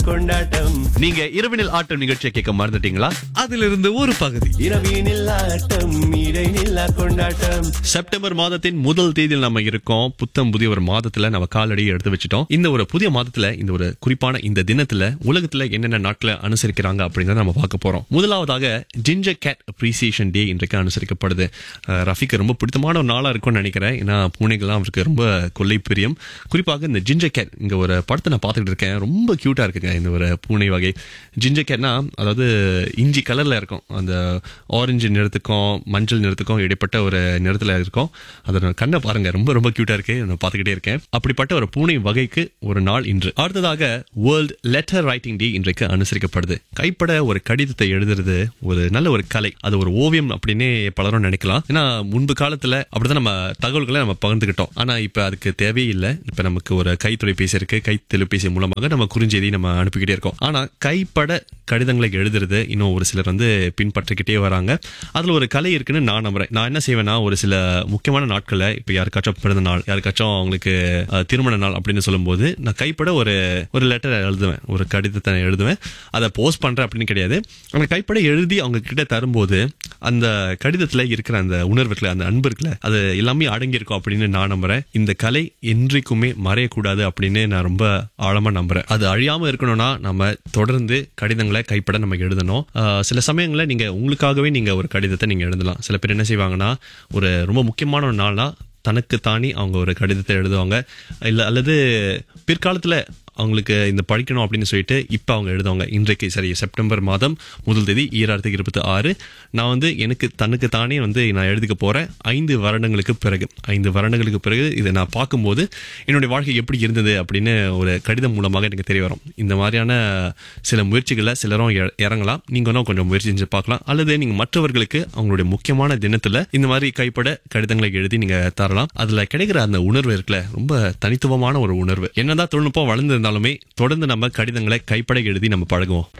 கொண்டாட்டம் நீங்க இரவினில் ஆட்டம் நிகழ்ச்சியை கேட்க மறந்துட்டீங்களா அதிலிருந்து ஒரு பகுதி இரவினில் ஆட்டம் இடைநில்லா கொண்டாட்டம் செப்டம்பர் மாதத்தின் முதல் தேதியில் நம்ம இருக்கோம் புத்தம் புதிய ஒரு மாதத்துல நம்ம காலடியை எடுத்து வச்சிட்டோம் இந்த ஒரு புதிய மாதத்துல இந்த ஒரு குறிப்பான இந்த தினத்துல உலகத்துல என்னென்ன நாட்களை அனுசரிக்கிறாங்க அப்படிங்கறத நம்ம பார்க்க போறோம் முதலாவதாக ஜிஞ்சர் கேட் அப்ரிசியேஷன் டே இன்றைக்கு அனுசரிக்கப்படுது அஹ், ரஃபிக்கு ரொம்ப பிடித்தமான ஒரு நாளா இருக்கும்னு நினைக்கிறேன் ஏன்னா பூனைகள்லாம் அவருக்கு ரொம்ப கொள்ளை பிரியம் குறிப்பாக இந்த ஜிஞ்சர் கேட் இங்க ஒரு படத்தை நான் பார்த்துட்டு இருக்கேன் ரொம்ப கியூட்டா இருக்குங்க இந்த ஒரு பூனை வகை ஜிஞ்சர் கேட்னா அதாவது இஞ்சி கலர்ல இருக்கும் அந்த ஆரஞ்சு நிறத்துக்கும் மஞ்சள் நிறத்துக்கும் இடைப்பட்ட ஒரு நிறத்துல இருக்கும் அதோட கண்ணை பாருங்க ரொம்ப ரொம்ப கியூட்டா இருக்கு நான் பார்த்துக்கிட்டே இருக்கேன் அப்படிப்பட்ட ஒரு பூனை வகைக்கு ஒரு நாள் இன்று அடுத்ததாக வேர்ல்ட் லெட்டர் ரைட்டிங் டே இன்றைக்கு அனுசரிக்கப்படுது கைப்பட ஒரு கடிதத்தை எழுதுறது ஒரு நல்ல ஒரு கலை அது ஒரு ஓவியம் அப்படின்னே பலரும் நினைக்கலாம் ஏன்னா முன்பு காலத்துல அப்படிதான் நம்ம தகவல்களை நம்ம பகிர்ந்துக்கிட்டோம் ஆனா இப்ப அதுக்கு தேவையே இல்லை இப்ப நமக்கு ஒரு கை தொலைபேசி இருக்கு கை தொலைபேசி மூலமாக நம்ம குறுஞ்செய்தி நம்ம அனுப்பிக்கிட்டே இருக்கோம் ஆனா கைப்பட கடிதங்களை எழுதுறது இன்னும் ஒரு சிலர் வந்து பின்பற்றிக்கிட்டே வராங்க அதுல ஒரு கலை இருக்குன்னு நான் நம்புறேன் நான் என்ன செய்வேன்னா ஒரு சில முக்கியமான நாட்கள்ல இப்ப யாருக்காச்சும் பிறந்த நாள் யாருக்காச்சும் அவங்களுக்கு அஹ், திருமண நாள் அப்படின்னு சொல்லும்போது நான் கைப்பட ஒரு ஒரு லெட்டர் எழுதுவேன் ஒரு கடிதத்தை எழுதுவேன் அதை போஸ்ட் பண்றேன் அப்படின்னு கிடையாது அந்த கைப்பட எழுதி அவங்க கிட்ட தரும்போது அந்த கடிதத்துல இருக்கிற அந்த உணர்வுகளை அந்த அன்பு இருக்குல்ல அது எல்லாமே அடங்கி இருக்கும் அப்படின்னு நான் நம்புறேன் இந்த கலை என்றைக்குமே மறையக்கூடாது அப்படின்னு நான் ரொம்ப ஆழமா நம்புறேன் அது அழியாம இருக்கணும்னா நம்ம தொடர்ந்து கடிதங்களை கைப்பட நம்ம எழுதணும் ஆஹ் சில சமயங்கள்ல நீங்க உங்களுக்காகவே நீங்க ஒரு கடிதத்தை நீங்க எழுதலாம் சில பேர் என்ன செய்வாங்கன்னா ஒரு ரொம்ப முக்கியமான ஒரு நாள்னா தனக்கு தானி அவங்க ஒரு கடிதத்தை எழுதுவாங்க இல்ல அல்லது பிற்காலத்துல அவங்களுக்கு இந்த படிக்கணும் அப்படின்னு சொல்லிட்டு இப்போ அவங்க எழுதுவாங்க இன்றைக்கு சரி செப்டம்பர் மாதம் முதல் தேதி ஈராயிரத்தி இருபத்தி ஆறு நான் வந்து எனக்கு தனக்கு தானே வந்து நான் எழுதிக்க போறேன் ஐந்து வருடங்களுக்கு பிறகு ஐந்து வருடங்களுக்கு பிறகு இதை நான் பார்க்கும்போது என்னுடைய வாழ்க்கை எப்படி இருந்தது அப்படின்னு ஒரு கடிதம் மூலமாக எனக்கு தெரிய வரும் இந்த மாதிரியான சில முயற்சிகளில் சிலரும் இற- இறங்கலாம் நீங்களும் கொஞ்சம் முயற்சி செஞ்சு பார்க்கலாம் அல்லது நீங்க மற்றவர்களுக்கு அவங்களுடைய முக்கியமான தினத்துல இந்த மாதிரி கைப்பட கடிதங்களை எழுதி நீங்க தரலாம் அதுல கிடைக்கிற அந்த உணர்வு இருக்குல்ல ரொம்ப தனித்துவமான ஒரு உணர்வு என்னதான் தொழில்நுட்பம் வளர்ந்திருந்தாலுமே தொடர்ந்து நம்ம கடிதங்களை கைப்பட எழுதி நம்ம பழகுவோம்